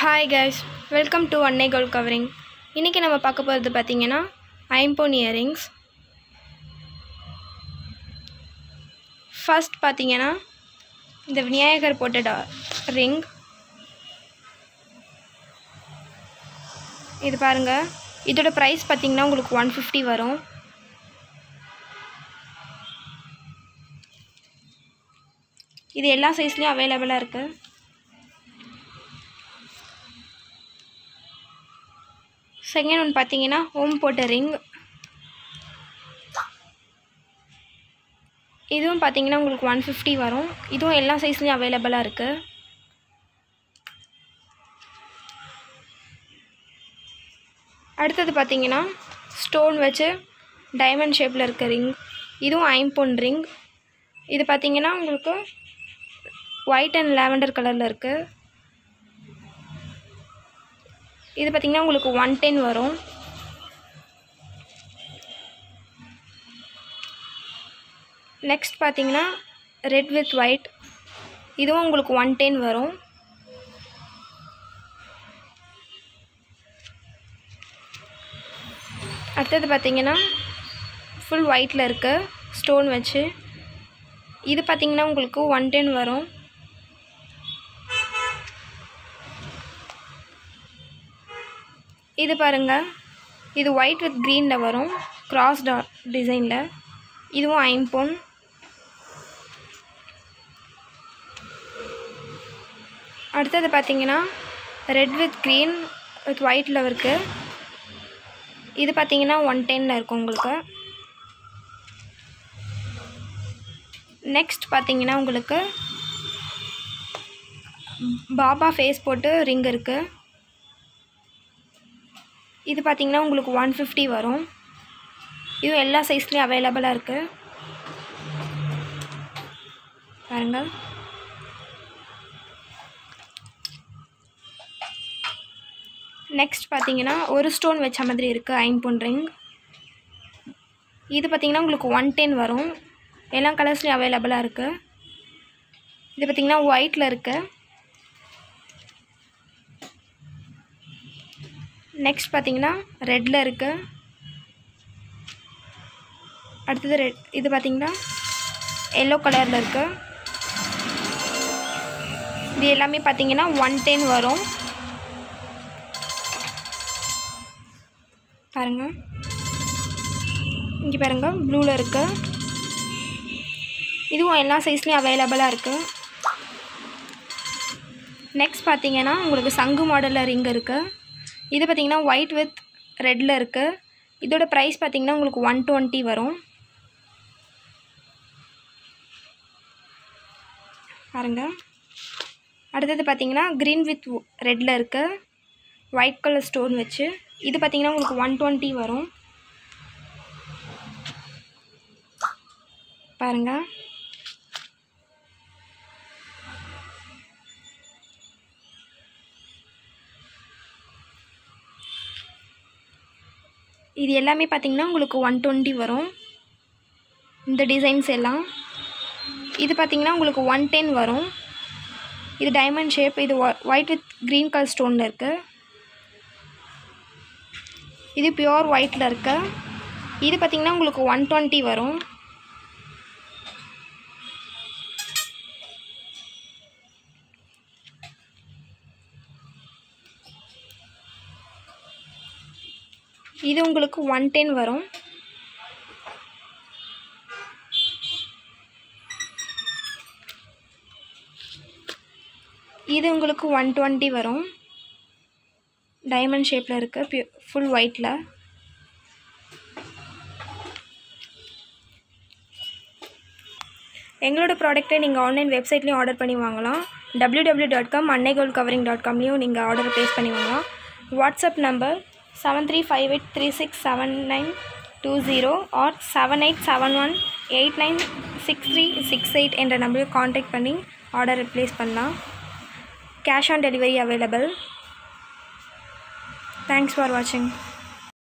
hi guys welcome to Annai gold covering இன்றைக்கி நம்ம பார்க்க போகிறது பார்த்தீங்கன்னா ஐம்போன் இயரிங்ஸ் ஃபர்ஸ்ட் பார்த்தீங்கன்னா இந்த விநாயகர் போட்ட டா ரிங் இது பாருங்கள் இதோட ப்ரைஸ் பார்த்தீங்கன்னா உங்களுக்கு ஒன் ஃபிஃப்டி வரும் இது எல்லா சைஸ்லேயும் அவைலபிளாக இருக்குது செகண்ட் ஒன் பார்த்தீங்கன்னா ஹோம் போட்ட ரிங் இதுவும் பார்த்தீங்கன்னா உங்களுக்கு ஒன் ஃபிஃப்டி வரும் இதுவும் எல்லா சைஸ்லேயும் அவைலபிளாக இருக்குது அடுத்தது பார்த்தீங்கன்னா ஸ்டோன் வச்சு டைமண்ட் ஷேப்பில் இருக்க ரிங் இதுவும் ஐம்பொன் ரிங் இது பார்த்தீங்கன்னா உங்களுக்கு ஒயிட் அண்ட் லாவெண்டர் கலரில் இருக்குது இது பார்த்திங்கன்னா உங்களுக்கு ஒன் டென் வரும் நெக்ஸ்ட் பார்த்தீங்கன்னா ரெட் வித் ஒயிட் இதுவும் உங்களுக்கு ஒன் டென் வரும் அடுத்தது பார்த்தீங்கன்னா ஃபுல் ஒயிட்டில் இருக்கு ஸ்டோன் வச்சு இது பார்த்தீங்கன்னா உங்களுக்கு ஒன் டென் வரும் இது பாருங்கள் இது ஒயிட் வித் க்ரீனில் வரும் கிராஸ் டா டிசைனில் இதுவும் ஐம்பொன் அடுத்தது பார்த்தீங்கன்னா ரெட் வித் க்ரீன் வித் ஒயிட்டில் இருக்குது இது பார்த்தீங்கன்னா ஒன் டென்னில் இருக்கும் உங்களுக்கு நெக்ஸ்ட் பார்த்தீங்கன்னா உங்களுக்கு பாபா ஃபேஸ் போட்டு ரிங் இருக்குது இது பார்த்தீங்கன்னா உங்களுக்கு ஒன் ஃபிஃப்டி வரும் இதுவும் எல்லா சைஸ்லேயும் அவைலபிளாக இருக்குது பாருங்க நெக்ஸ்ட் பார்த்தீங்கன்னா ஒரு ஸ்டோன் வச்ச மாதிரி இருக்குது ஐம்பொன் ரிங் இது பார்த்தீங்கன்னா உங்களுக்கு ஒன் டென் வரும் எல்லா கலர்ஸ்லேயும் அவைலபிளாக இருக்குது இது பார்த்தீங்கன்னா ஒயிட்டில் இருக்குது நெக்ஸ்ட் பார்த்தீங்கன்னா ரெட்டில் இருக்குது அடுத்தது ரெட் இது பார்த்தீங்கன்னா எல்லோ கலரில் இருக்குது இது எல்லாமே பார்த்தீங்கன்னா ஒன் டென் வரும் பாருங்கள் இங்கே பாருங்கள் ப்ளூவில் இருக்குது இதுவும் எல்லா சைஸ்லேயும் அவைலபிளாக இருக்குது நெக்ஸ்ட் பார்த்தீங்கன்னா உங்களுக்கு சங்கு மாடலில் ரிங் இருக்குது இது பார்த்தீங்கன்னா ஒயிட் வித் ரெட்டில் இருக்குது இதோட ப்ரைஸ் பார்த்தீங்கன்னா உங்களுக்கு ஒன் டுவெண்ட்டி வரும் பாருங்க அடுத்தது பார்த்தீங்கன்னா க்ரீன் வித் ரெட்டில் இருக்குது ஒயிட் கலர் ஸ்டோன் வச்சு இது பார்த்தீங்கன்னா உங்களுக்கு ஒன் டுவெண்ட்டி வரும் பாருங்கள் இது எல்லாமே பார்த்திங்கன்னா உங்களுக்கு ஒன் டுவெண்ட்டி வரும் இந்த டிசைன்ஸ் எல்லாம் இது பார்த்திங்கன்னா உங்களுக்கு ஒன் டென் வரும் இது டைமண்ட் ஷேப் இது ஒயிட் வித் க்ரீன் கலர் ஸ்டோனில் இருக்குது இது பியோர் ஒயிட்டில் இருக்கு இது பார்த்திங்கன்னா உங்களுக்கு ஒன் டுவெண்ட்டி வரும் இது உங்களுக்கு ஒன் டென் வரும் இது உங்களுக்கு ஒன் டுவெண்ட்டி வரும் டைமண்ட் ஷேப்பில் இருக்குது பியூ ஃபுல் ஒயிட்டில் எங்களோட ப்ராடக்ட்டை நீங்கள் ஆன்லைன் வெப்சைட்லேயும் ஆர்டர் பண்ணி வாங்கலாம் W W dot com Annai gold covering dot காம்லேயும் நீங்கள் ஆர்டர் ப்ளேஸ் பண்ணி வாங்கலாம் WhatsApp number seven three five eight three six seven nine two zero or seven eight seven one eight nine six three six eight என்ற நம்பரை contact பண்ணி order place பண்ணலாம் cash on delivery available thanks for வாட்சிங்